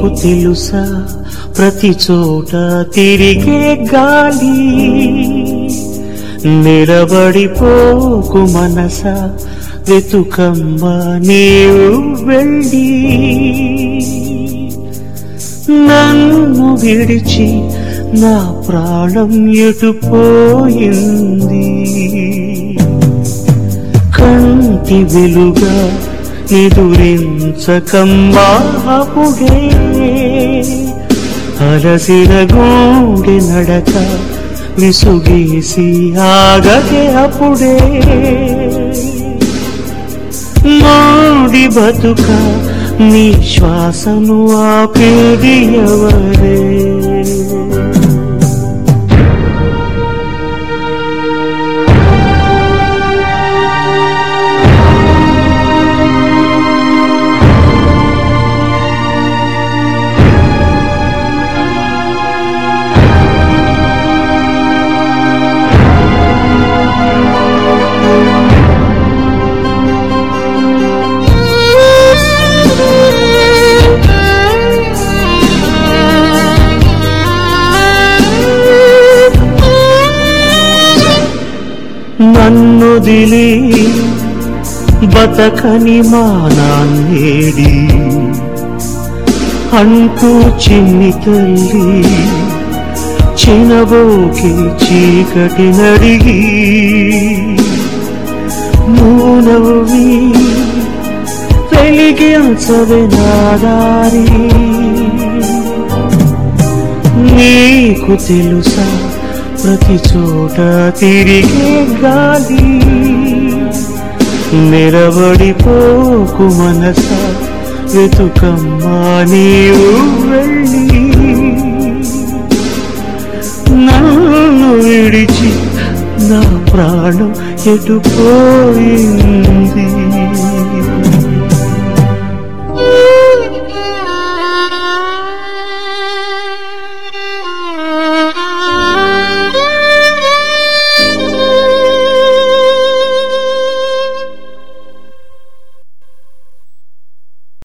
నీకు తెలుసా ప్రతి చోట తిరిగే గాలి నిలబడిపోకు మనస వెతుకమ్మ నీవు వెళ్ళి నన్ను విడిచి నా ప్రాణం ఎటుపోయింది కంటి వెలుగా ఎదురించకమ్మా అప్పుడే అలసిన గూడి నడక విసుగేసి ఆగదే అప్పుడే మోడి బతుక నీ శ్వాసను ఆపేది ఎవరే నన్నుదిలి బతకని మానాన్నేడి అంటూ చిన్ని తల్లి చినబోకి చీకటి నడిగి మూనవి వెలిగించవే నాదారి నీకు తెలుసా ప్రతి చోట తిరిగే గాలి నిలబడిపోకు మనస వెతుకమ్మా నీవు వెళ్ళి నన్ను విడిచి నా ప్రాణం ఎటుపోయింది